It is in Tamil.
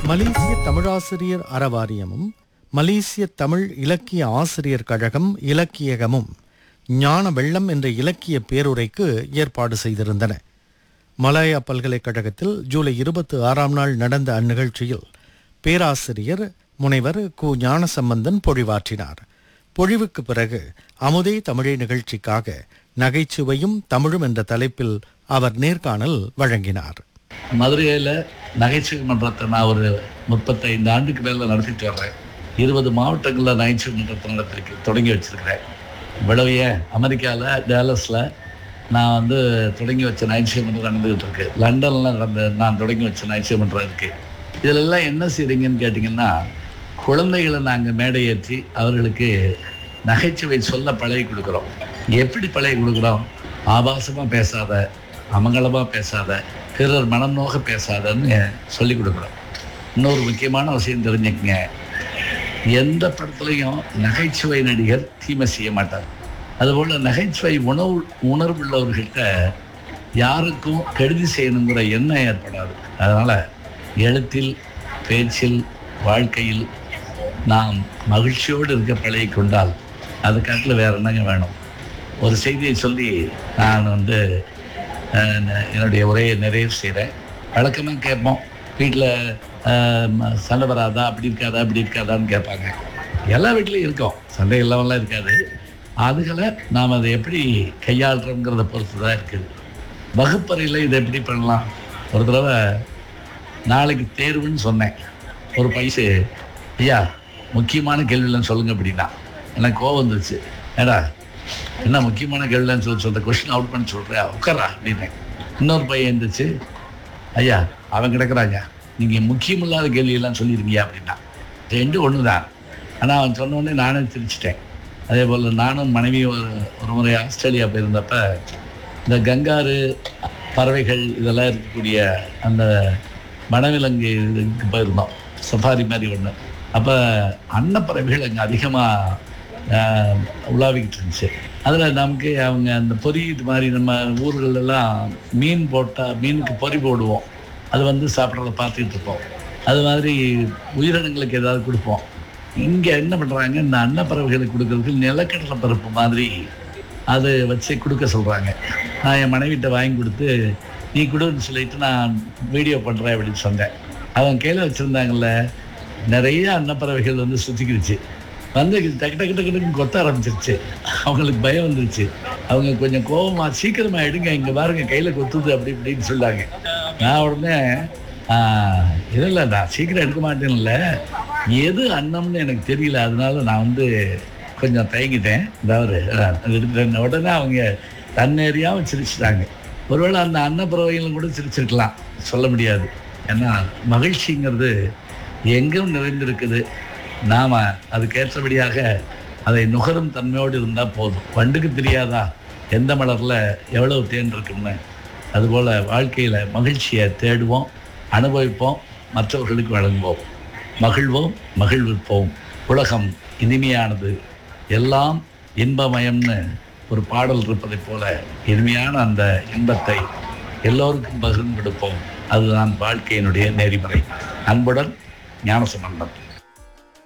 மலேசிய தமிழாசிரியர் அறவாரியமும் மலேசிய தமிழ் இலக்கிய ஆசிரியர் கழகம் இலக்கியகமும் ஞான வெள்ளம் என்ற இலக்கிய பேருரைக்கு ஏற்பாடு செய்திருந்தன மலாயா பல்கலைக்கழகத்தில் ஜூலை இருபத்தி ஆறாம் நாள் நடந்த அந்நிகழ்ச்சியில் பேராசிரியர் முனைவர் கு ஞானசம்பந்தன் பொழிவாற்றினார் பொழிவுக்கு பிறகு அமுதே தமிழே நிகழ்ச்சிக்காக நகைச்சுவையும் தமிழும் என்ற தலைப்பில் அவர் நேர்காணல் வழங்கினார் மதுரையில் நகைச்சுவை மன்றத்தை நான் ஒரு முப்பத்தைந்து ஆண்டுக்கு மேலே நடத்திட்டு வர்றேன் இருபது மாவட்டங்களில் நகைச்சுவை மன்றத்தை நடத்திருக்கு தொடங்கி வச்சிருக்கிறேன் இவ்வளவு ஏன் அமெரிக்காவில் டேலஸில் நான் வந்து தொடங்கி வச்ச நகைச்சுவை மன்றம் நடந்துகிட்டு இருக்கு லண்டனில் நடந்த நான் தொடங்கி வச்ச நகைச்சுவை மன்றம் இருக்குது இதிலெல்லாம் என்ன செய்றீங்கன்னு கேட்டிங்கன்னா குழந்தைகளை நாங்கள் மேடை ஏற்றி அவர்களுக்கு நகைச்சுவை சொல்ல பழகி கொடுக்குறோம் எப்படி பழகி கொடுக்குறோம் ஆபாசமாக பேசாத அமங்கலமாக பேசாத பிறர் மனம் நோக பேசாதன்னு சொல்லி கொடுக்குறோம் இன்னொரு முக்கியமான விஷயம் தெரிஞ்சுக்கங்க எந்த படத்துலையும் நகைச்சுவை நடிகர் தீமை செய்ய மாட்டார் அதுபோல் நகைச்சுவை உணவு உணர்வுள்ளவர்கிட்ட யாருக்கும் கெடுதி செய்யணுங்கிற எண்ணம் ஏற்படாது அதனால் எழுத்தில் பேச்சில் வாழ்க்கையில் நாம் மகிழ்ச்சியோடு இருக்க பழகி கொண்டால் அது காட்டில் வேற என்னங்க வேணும் ஒரு செய்தியை சொல்லி நான் வந்து அஹ், ந- என்னுடைய உரையை நிறைவு செய்கிறேன் வழக்கமாக கேட்போம் வீட்டில் சண்டை வராதா அப்படி இருக்காதா அப்படி இருக்காதான்னு கேட்பாங்க எல்லா வீட்லேயும் இருக்கும் சண்டை இல்லாமலாம் இருக்காது அதுகளை நாம் அதை எப்படி கையாளுறோங்கிறத பொறுத்து தான் இருக்குது வகுப்பறையில் இதை எப்படி பண்ணலாம் ஒரு தடவை நாளைக்கு தேர்வுன்னு சொன்னேன் ஒரு பைசு ஐயா முக்கியமான கேள்விலாம் சொல்லுங்க அப்படின்னா எனக்கு கோவம் வந்துருச்சு ஏடா என்ன முக்கியமான கேள்விலாம் சொல்லி சொல்கிற கொஷின் அவுட் பண்ணி சொல்கிறியா உட்காரா அப்படின்னேன் இன்னொரு பையன் இருந்துச்சு ஐயா அவன் கிடக்குறாங்க நீங்கள் முக்கியமில்லாத கேள்வியெல்லாம் சொல்லியிருக்கீங்க அப்படின்னா ரெண்டு ஒன்று தான் ஆனால் அவன் சொன்ன உடனே நானே சிரிச்சிட்டேன் அதே போல் நானும் மனைவியும் ஒரு ஒரு முறை ஆஸ்திரேலியா போயிருந்தப்ப இந்த கங்காரு பறவைகள் இதெல்லாம் இருக்கக்கூடிய அந்த வனவிலங்கு இதுக்கு போயிருந்தோம் சஃபாரி மாதிரி ஒன்று அப்போ அன்னப்பறவைகள் அங்கே அதிகமாக உலாவிக்கிட்டு இருந்துச்சு அதில் நமக்கு அவங்க அந்த பொறி இது மாதிரி நம்ம ஊர்கள்ல எல்லாம் மீன் போட்டால் மீனுக்கு பொறி போடுவோம் அது வந்து சாப்பிட்றத பார்த்துக்கிட்டு இருப்போம் அது மாதிரி உயிரினங்களுக்கு ஏதாவது கொடுப்போம் இங்கே என்ன பண்ணுறாங்க இந்த அன்னப்பறவைகளுக்கு கொடுக்கறதுக்கு நிலக்கடலை பருப்பு மாதிரி அது வச்சு கொடுக்க சொல்கிறாங்க நான் என் மனைவிட்ட வாங்கி கொடுத்து நீ கொடுன்னு சொல்லிட்டு நான் வீடியோ பண்ணுறேன் அப்படின்னு சொன்னேன் அவன் கையில் வச்சுருந்தாங்கல்ல நிறைய அன்னப்பறவைகள் வந்து சுற்றிக்கிடுச்சு வந்து டக்கு டக்கு டக்கு டக்குன்னு கொத்த ஆரம்பிச்சிருச்சு அவங்களுக்கு பயம் வந்துருச்சு அவங்க கொஞ்சம் கோவமா சீக்கிரமா எடுங்க இங்க பாருங்க கையில கொத்துது அப்படி இப்படின்னு சொன்னாங்க நான் உடனே ஆஹ், இல்ல இல்லை நான் சீக்கிரம் எடுக்க மாட்டேன்ல எது அன்னம்னு எனக்கு தெரியல அதனால நான் வந்து கொஞ்சம் தயங்கிட்டேன் அதாவது அது எடுத்துட்டேன் உடனே அவங்க தன்னேறியாவும் சிரிச்சிட்டாங்க ஒருவேளை அந்த அன்னப்பறவைகளும் கூட சிரிச்சிருக்கலாம் சொல்ல முடியாது ஏன்னா மகிழ்ச்சிங்கிறது எங்கும் நிறைந்திருக்குது நாம அதுக்கேற்றபடியாக அதை நுகரும் தன்மையோடு இருந்தால் போதும் வண்டுக்கு தெரியாதா எந்த மலரில் எவ்வளவு தேன் இருக்குன்னு அதுபோல் வாழ்க்கையில் மகிழ்ச்சியை தேடுவோம் அனுபவிப்போம் மற்றவர்களுக்கு வழங்குவோம் மகிழ்வோம் மகிழ்விப்போம் உலகம் இனிமையானது எல்லாம் இன்பமயம்னு ஒரு பாடல் இருப்பதைப் போல இனிமையான அந்த இன்பத்தை எல்லோருக்கும் பகிர்ந்து கொடுப்போம் அதுதான் வாழ்க்கையினுடைய நெறிமுறை அன்புடன் ஞானசம்பந்தம்